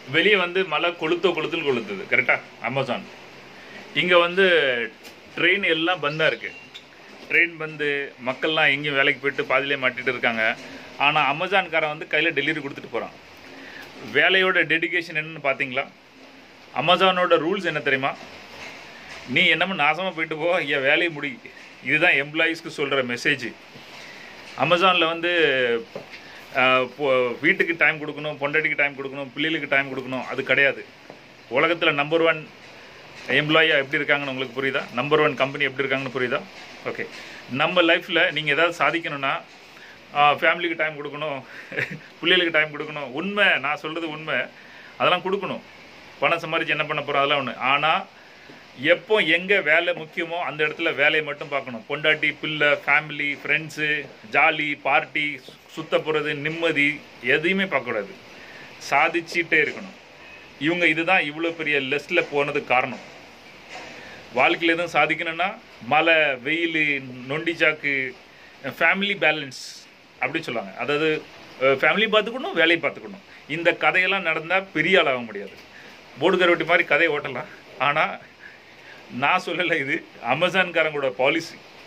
வெளியே வந்து மழை கொளுத்தோ கொளுத்துன்னு கொளுத்துது கரெக்டாக அமேசான் இங்கே வந்து ட்ரெயின் எல்லாம் பந்தாக இருக்குது ட்ரெயின் பந்து மக்கள்லாம் எங்கேயும் வேலைக்கு போயிட்டு பாதியிலே மாட்டிட்டு இருக்காங்க ஆனால் அமேசான்காரன் வந்து கையில் டெலிவரி கொடுத்துட்டு போகிறான் வேலையோட டெடிகேஷன் என்னன்னு பார்த்தீங்களா அமேசானோட ரூல்ஸ் என்ன தெரியுமா நீ என்னமோ நாசமாக போயிட்டு போ என் வேலையை முடி இதுதான் எம்ப்ளாயீஸ்க்கு சொல்கிற மெசேஜ் அமேசானில் வந்து ஆஹ், பொ- வீட்டுக்கு டைம் கொடுக்கணும் பொண்டாட்டிக்கு டைம் கொடுக்கணும் பிள்ளைகளுக்கு டைம் கொடுக்கணும் அது கிடையாது உலகத்தில் நம்பர் ஒன் எம்ப்ளாயாக எப்படி இருக்காங்கன்னு உங்களுக்கு புரியுதா நம்பர் ஒன் கம்பெனி எப்படி இருக்காங்கன்னு புரியுதா ஓகே நம்ம லைஃப்பில் நீங்கள் ஏதாவது சாதிக்கணும்னா ஃபேமிலிக்கு டைம் கொடுக்கணும் பிள்ளைகளுக்கு டைம் கொடுக்கணும் உண்மை நான் சொல்கிறது உண்மை அதெல்லாம் கொடுக்கணும் பணம் சம்பாரிச்சு என்ன பண்ண போகிறோம் அதெல்லாம் ஒன்று ஆனால் எப்போ எங்கே வேலை முக்கியமோ அந்த இடத்துல வேலையை மட்டும் பார்க்கணும் பொண்டாட்டி பிள்ளை ஃபேமிலி ஃப்ரெண்ட்ஸு ஜாலி பார்ட்டி சுத்த போகிறது நிம்மதி எதையுமே பார்க்கக்கூடாது சாதிச்சிட்டே இருக்கணும் இவங்க இதுதான் இவ்வளோ பெரிய லெஸ்ட்டில் போனதுக்கு காரணம் வாழ்க்கையில் எதுவும் சாதிக்கணும்னா மழை வெயில் நொண்டி சாக்கு ஃபேமிலி பேலன்ஸ் அப்படின்னு சொல்லுவாங்க அதாவது ஃபேமிலி பார்த்துக்கணும் வேலையை பார்த்துக்கணும் இந்த கதையெல்லாம் நடந்தால் பெரிய ஆள் ஆக முடியாது போர்டு கருவட்டி மாதிரி கதையை ஓட்டலாம் ஆனால் நான் சொல்லலை இது அமேசான்காரங்களோட பாலிசி